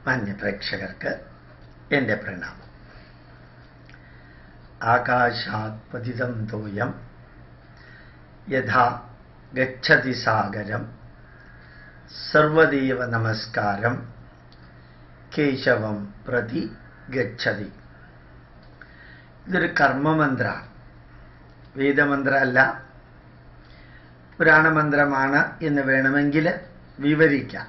മാന്യപ്രേക്ഷകർക്ക് എൻ്റെ പ്രണാമം ആകാശാത് പതിതം തോയം യഥാ ഗച്ഛതി സാഗരം സർവദേവ നമസ്കാരം കേശവം പ്രതി ഗച്ഛതി ഇതൊരു കർമ്മമന്ത്രമാണ് വേദമന്ത്രമല്ല പുരാണമന്ത്രമാണ് എന്ന് വേണമെങ്കിൽ വിവരിക്കാം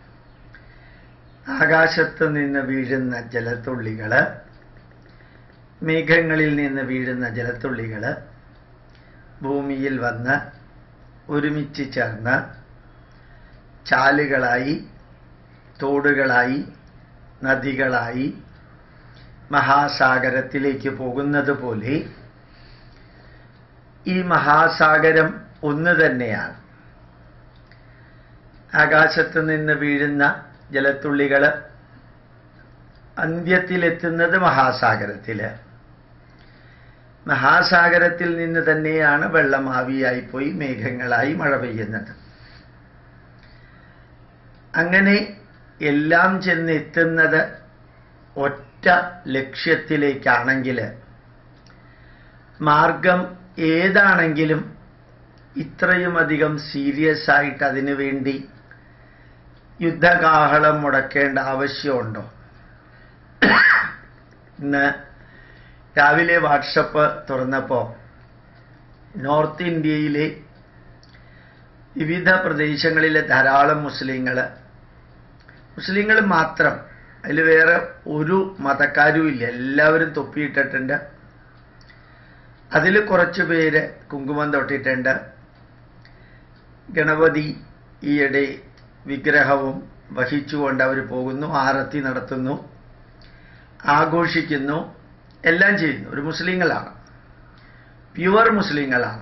ആകാശത്ത് നിന്ന് വീഴുന്ന ജലത്തുള്ളികൾ മേഘങ്ങളിൽ നിന്ന് വീഴുന്ന ജലത്തുള്ളികൾ ഭൂമിയിൽ വന്ന് ഒരുമിച്ച് ചേർന്ന് ചാലുകളായി തോടുകളായി നദികളായി മഹാസാഗരത്തിലേക്ക് പോകുന്നത് പോലെ ഈ മഹാസാഗരം ഒന്ന് തന്നെയാണ് ആകാശത്ത് നിന്ന് വീഴുന്ന ജലത്തുള്ളികൾ അന്ത്യത്തിലെത്തുന്നത് മഹാസാഗരത്തിൽ മഹാസാഗരത്തിൽ നിന്ന് തന്നെയാണ് വെള്ളം ആവിയായിപ്പോയി മേഘങ്ങളായി മഴ പെയ്യുന്നത് അങ്ങനെ എല്ലാം ചെന്നെത്തുന്നത് ഒറ്റ ലക്ഷ്യത്തിലേക്കാണെങ്കിൽ മാർഗം ഏതാണെങ്കിലും ഇത്രയും അധികം സീരിയസ് ആയിട്ട് അതിനു വേണ്ടി യുദ്ധകാഹളം മുടക്കേണ്ട ആവശ്യമുണ്ടോ ഇന്ന് രാവിലെ വാട്സപ്പ് തുറന്നപ്പോൾ നോർത്ത് ഇന്ത്യയിലെ വിവിധ പ്രദേശങ്ങളിലെ ധാരാളം മുസ്ലിങ്ങൾ മുസ്ലിങ്ങൾ മാത്രം അതിൽ വേറെ ഒരു മതക്കാരും ഇല്ല എല്ലാവരും തൊപ്പിയിട്ടിട്ടുണ്ട് അതിൽ കുറച്ച് പേര് കുങ്കുമം തൊട്ടിട്ടുണ്ട് ഗണപതി ഈയിടെ വിഗ്രഹവും വഹിച്ചുകൊണ്ട് അവർ പോകുന്നു ആരത്തി നടത്തുന്നു ആഘോഷിക്കുന്നു എല്ലാം ചെയ്യുന്നു ഒരു മുസ്ലിങ്ങളാണ് പ്യുവർ മുസ്ലിങ്ങളാണ്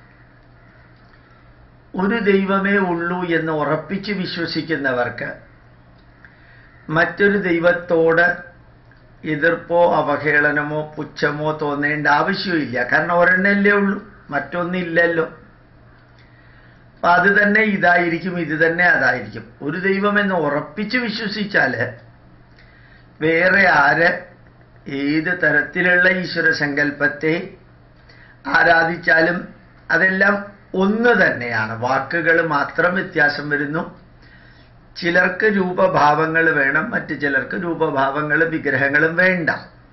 ഒരു ദൈവമേ ഉള്ളൂ എന്ന് ഉറപ്പിച്ച് വിശ്വസിക്കുന്നവർക്ക് മറ്റൊരു ദൈവത്തോട് എതിർപ്പോ അവഹേളനമോ പുച്ഛമോ തോന്നേണ്ട ആവശ്യമില്ല കാരണം ഒരെണ്ണല്ലേ ഉള്ളൂ മറ്റൊന്നില്ലല്ലോ അപ്പൊ അത് തന്നെ ഇതായിരിക്കും ഇത് തന്നെ അതായിരിക്കും ഒരു ദൈവമെന്ന് ഉറപ്പിച്ച് വിശ്വസിച്ചാല് വേറെ ആര് ഏത് തരത്തിലുള്ള ഈശ്വര സങ്കല്പത്തെ ആരാധിച്ചാലും അതെല്ലാം ഒന്ന് തന്നെയാണ് വാക്കുകൾ മാത്രം വ്യത്യാസം വരുന്നു ചിലർക്ക് രൂപഭാവങ്ങൾ വേണം മറ്റു ചിലർക്ക് രൂപഭാവങ്ങളും വിഗ്രഹങ്ങളും വേണ്ട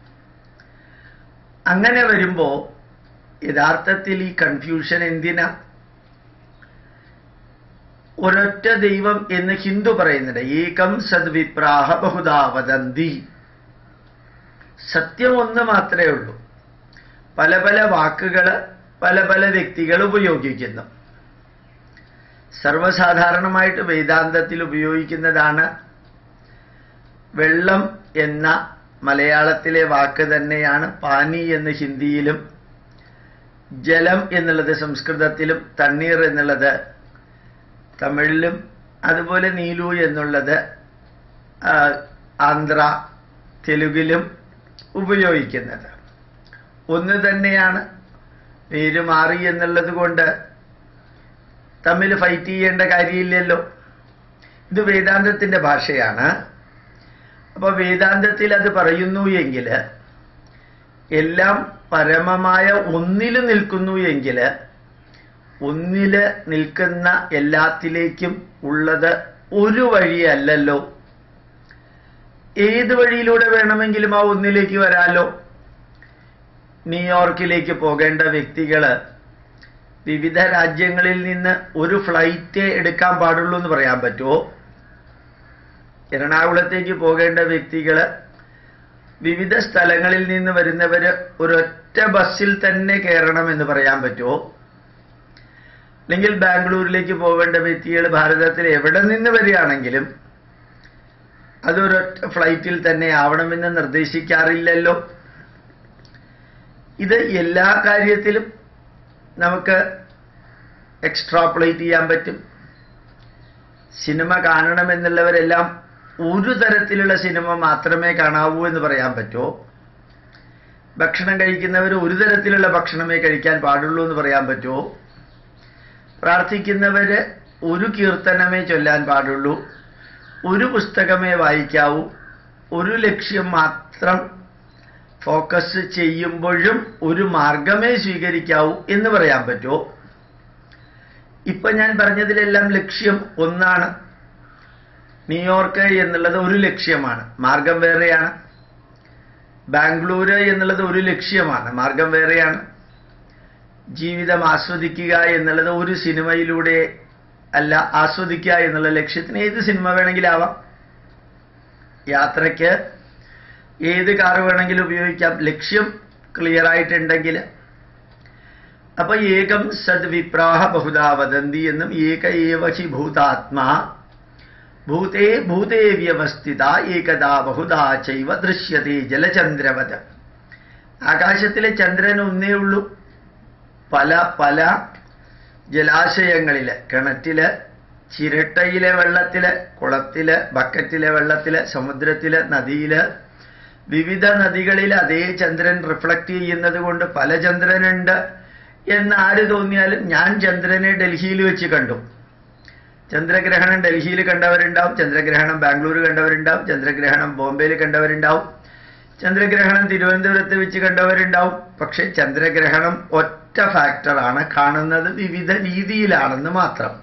അങ്ങനെ വരുമ്പോ യഥാർത്ഥത്തിൽ ഈ കൺഫ്യൂഷൻ എന്തിനാ ഒരൊറ്റ ദൈവം എന്ന് ഹിന്ദു പറയുന്നുണ്ട് ഏകം സദ്വിപ്രാഹ ബഹുദാ വദന്തി സത്യം ഒന്ന് മാത്രമേ ഉള്ളൂ പല പല വാക്കുകൾ പല പല വ്യക്തികൾ ഉപയോഗിക്കുന്നു സർവസാധാരണമായിട്ട് വേദാന്തത്തിൽ ഉപയോഗിക്കുന്നതാണ് വെള്ളം എന്ന മലയാളത്തിലെ വാക്ക് തന്നെയാണ് പാനി എന്ന് ഹിന്ദിയിലും ജലം എന്നുള്ളത് സംസ്കൃതത്തിലും തണ്ണീർ എന്നുള്ളത് തമിഴിലും അതുപോലെ നീലു എന്നുള്ളത് ആന്ധ്ര തെലുങ്കിലും ഉപയോഗിക്കുന്നത് ഒന്ന് തന്നെയാണ് പേര് മാറി എന്നുള്ളത് കൊണ്ട് തമ്മിൽ ഫൈറ്റ് ചെയ്യേണ്ട കാര്യമില്ലല്ലോ ഇത് വേദാന്തത്തിന്റെ ഭാഷയാണ് അപ്പൊ വേദാന്തത്തിൽ അത് പറയുന്നു എങ്കിൽ എല്ലാം പരമമായ ഒന്നിൽ നിൽക്കുന്നു എങ്കിൽ ഒന്നില് നിൽക്കുന്ന എല്ലാത്തിലേക്കും ഉള്ളത് ഒരു വഴിയല്ലല്ലോ ഏത് വഴിയിലൂടെ വേണമെങ്കിലും ആ ഒന്നിലേക്ക് വരാലോ ന്യൂയോർക്കിലേക്ക് പോകേണ്ട വ്യക്തികള് വിവിധ രാജ്യങ്ങളിൽ നിന്ന് ഒരു ഫ്ലൈറ്റ് എടുക്കാൻ പാടുള്ളൂ എന്ന് പറയാൻ പറ്റുമോ എറണാകുളത്തേക്ക് പോകേണ്ട വ്യക്തികള് വിവിധ സ്ഥലങ്ങളിൽ നിന്ന് വരുന്നവര് ഒരൊറ്റ ബസ്സിൽ തന്നെ കയറണം എന്ന് പറയാൻ പറ്റുമോ അല്ലെങ്കിൽ ബാംഗ്ലൂരിലേക്ക് പോകേണ്ട വ്യക്തികൾ ഭാരതത്തിൽ എവിടെ നിന്ന് വരികയാണെങ്കിലും അതൊരൊറ്റ ഫ്ലൈറ്റിൽ തന്നെ ആവണമെന്ന് നിർദ്ദേശിക്കാറില്ലല്ലോ ഇത് എല്ലാ കാര്യത്തിലും നമുക്ക് എക്സ്ട്രാപ്പുലേറ്റ് ചെയ്യാൻ പറ്റും സിനിമ കാണണമെന്നുള്ളവരെല്ലാം ഒരു തരത്തിലുള്ള സിനിമ മാത്രമേ കാണാവൂ എന്ന് പറയാൻ പറ്റുമോ ഭക്ഷണം കഴിക്കുന്നവർ ഒരു തരത്തിലുള്ള ഭക്ഷണമേ കഴിക്കാൻ പാടുള്ളൂ എന്ന് പറയാൻ പറ്റുമോ പ്രാർത്ഥിക്കുന്നവര് ഒരു കീർത്തനമേ ചൊല്ലാൻ പാടുള്ളൂ ഒരു പുസ്തകമേ വായിക്കാവൂ ഒരു ലക്ഷ്യം മാത്രം ഫോക്കസ് ചെയ്യുമ്പോഴും ഒരു മാർഗമേ സ്വീകരിക്കാവൂ എന്ന് പറയാൻ പറ്റുമോ ഇപ്പൊ ഞാൻ പറഞ്ഞതിലെല്ലാം ലക്ഷ്യം ഒന്നാണ് ന്യൂയോർക്ക് എന്നുള്ളത് ഒരു ലക്ഷ്യമാണ് മാർഗം വേറെയാണ് ബാംഗ്ലൂര് എന്നുള്ളത് ഒരു ലക്ഷ്യമാണ് മാർഗം വേറെയാണ് ജീവിതം ആസ്വദിക്കുക എന്നുള്ളത് ഒരു സിനിമയിലൂടെ അല്ല ആസ്വദിക്കുക എന്നുള്ള ലക്ഷ്യത്തിന് ഏത് സിനിമ വേണമെങ്കിലാവാം യാത്രയ്ക്ക് ഏത് കാർ വേണമെങ്കിലും ഉപയോഗിക്കാം ലക്ഷ്യം ക്ലിയർ ആയിട്ടുണ്ടെങ്കിൽ അപ്പൊ ഏകം സദ്വിപ്രാഹ ബഹുധാ വദന്തി എന്നും ഏക ഏവ ഹി ഭൂതാത്മാ ഭൂതേ ഭൂതേ വ്യവസ്ഥിത ഏകദാ ബഹുധാ ചൈവ ദൃശ്യതേ ജലചന്ദ്രവത് ആകാശത്തിലെ ചന്ദ്രൻ ഒന്നേ ഉള്ളൂ പല പല ജലാശയങ്ങളില് കിണറ്റില് ചിരട്ടയിലെ വെള്ളത്തില് കുളത്തില് ബക്കറ്റിലെ വെള്ളത്തില് സമുദ്രത്തില് നദിയില് വിവിധ നദികളിൽ അതേ ചന്ദ്രൻ റിഫ്ലക്ട് ചെയ്യുന്നത് കൊണ്ട് പല ചന്ദ്രനുണ്ട് എന്ന് ആര് തോന്നിയാലും ഞാൻ ചന്ദ്രനെ ഡൽഹിയിൽ വെച്ച് കണ്ടു ചന്ദ്രഗ്രഹണം ഡൽഹിയിൽ കണ്ടവരുണ്ടാവും ചന്ദ്രഗ്രഹണം ബാംഗ്ലൂർ കണ്ടവരുണ്ടാവും ചന്ദ്രഗ്രഹണം ബോംബെയിൽ കണ്ടവരുണ്ടാവും ചന്ദ്രഗ്രഹണം തിരുവനന്തപുരത്ത് വെച്ച് കണ്ടവരുണ്ടാവും പക്ഷെ ചന്ദ്രഗ്രഹണം ഒറ്റ ഫാക്ടറാണ് കാണുന്നത് വിവിധ രീതിയിലാണെന്ന് മാത്രം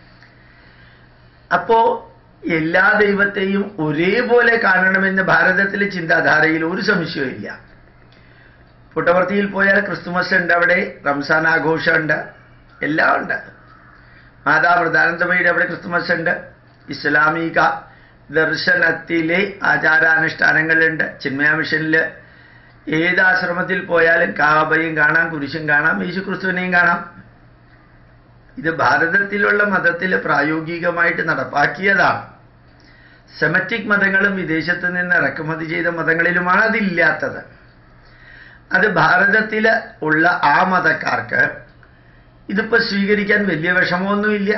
അപ്പോ എല്ലാ ദൈവത്തെയും ഒരേപോലെ കാണണമെന്ന് ഭാരതത്തിലെ ചിന്താധാരയിൽ ഒരു സംശയവും ഇല്ല പുട്ടവർത്തിയിൽ പോയാൽ ക്രിസ്തുമസ് ഉണ്ട് അവിടെ റംസാൻ ആഘോഷമുണ്ട് എല്ലാം ഉണ്ട് മാതാ പ്രധാനന്തമയുടെ അവിടെ ക്രിസ്തുമസ് ഉണ്ട് ഇസ്ലാമിക ദർശനത്തിലെ ആചാരാനുഷ്ഠാനങ്ങളുണ്ട് ചിന്മയ മിഷനില് ഏത് ആശ്രമത്തിൽ പോയാലും കാബയും കാണാം കുരിശും കാണാം യേശു ക്രിസ്തുവിനെയും കാണാം ഇത് ഭാരതത്തിലുള്ള മതത്തിൽ പ്രായോഗികമായിട്ട് നടപ്പാക്കിയതാണ് സെമറ്റിക് മതങ്ങളും വിദേശത്ത് നിന്ന് ഇറക്കുമതി ചെയ്ത മതങ്ങളിലുമാണ് അതില്ലാത്തത് അത് ഭാരതത്തിൽ ഉള്ള ആ മതക്കാർക്ക് ഇതിപ്പോ സ്വീകരിക്കാൻ വലിയ വിഷമമൊന്നുമില്ല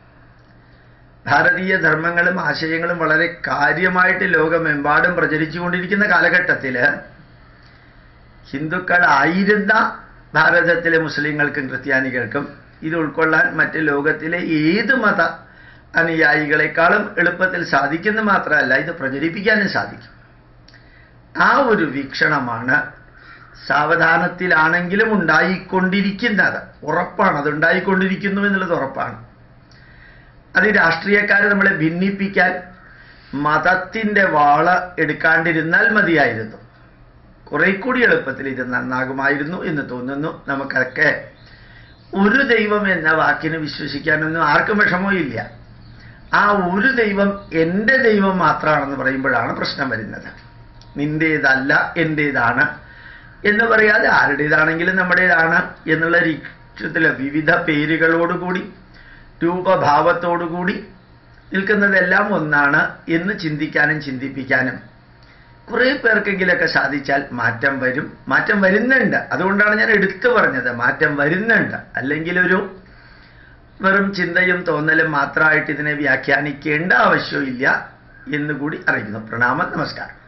ഭാരതീയ ധർമ്മങ്ങളും ആശയങ്ങളും വളരെ കാര്യമായിട്ട് ലോകമെമ്പാടും പ്രചരിച്ചുകൊണ്ടിരിക്കുന്ന കാലഘട്ടത്തില് ഹിന്ദുക്കളായിരുന്ന ഭാരതത്തിലെ മുസ്ലിങ്ങൾക്കും ക്രിസ്ത്യാനികൾക്കും ഇത് ഉൾക്കൊള്ളാൻ മറ്റ് ലോകത്തിലെ ഏത് മത അനുയായികളെക്കാളും എളുപ്പത്തിൽ സാധിക്കുന്ന മാത്രമല്ല ഇത് പ്രചരിപ്പിക്കാനും സാധിക്കും ആ ഒരു വീക്ഷണമാണ് സാവധാനത്തിലാണെങ്കിലും ഉണ്ടായിക്കൊണ്ടിരിക്കുന്നത് ഉറപ്പാണ് അത് ഉണ്ടായിക്കൊണ്ടിരിക്കുന്നു എന്നുള്ളത് ഉറപ്പാണ് അത് രാഷ്ട്രീയക്കാരെ നമ്മളെ ഭിന്നിപ്പിക്കാൻ മതത്തിന്റെ വാള എടുക്കാണ്ടിരുന്നാൽ മതിയായിരുന്നു കുറെ കൂടി എളുപ്പത്തിൽ ഇത് നന്നാകുമായിരുന്നു എന്ന് തോന്നുന്നു നമുക്കൊക്കെ ഒരു ദൈവം എന്ന വാക്കിന് വിശ്വസിക്കാനൊന്നും ആർക്കും വിഷമോ ഇല്ല ആ ഒരു ദൈവം എൻ്റെ ദൈവം മാത്രമാണെന്ന് പറയുമ്പോഴാണ് പ്രശ്നം വരുന്നത് നിന്റേതല്ല എൻ്റേതാണ് എന്ന് പറയാതെ ആരുടേതാണെങ്കിലും നമ്മുടേതാണ് എന്നുള്ള രീക്ഷത്തിലെ വിവിധ പേരുകളോടുകൂടി രൂപഭാവത്തോടുകൂടി നിൽക്കുന്നതെല്ലാം ഒന്നാണ് എന്ന് ചിന്തിക്കാനും ചിന്തിപ്പിക്കാനും കുറെ പേർക്കെങ്കിലൊക്കെ സാധിച്ചാൽ മാറ്റം വരും മാറ്റം വരുന്നുണ്ട് അതുകൊണ്ടാണ് ഞാൻ എടുത്തു പറഞ്ഞത് മാറ്റം വരുന്നുണ്ട് അല്ലെങ്കിൽ ഒരു വെറും ചിന്തയും തോന്നലും മാത്രമായിട്ട് ഇതിനെ വ്യാഖ്യാനിക്കേണ്ട ആവശ്യമില്ല എന്നുകൂടി അറിയുന്നു പ്രണാമം നമസ്കാരം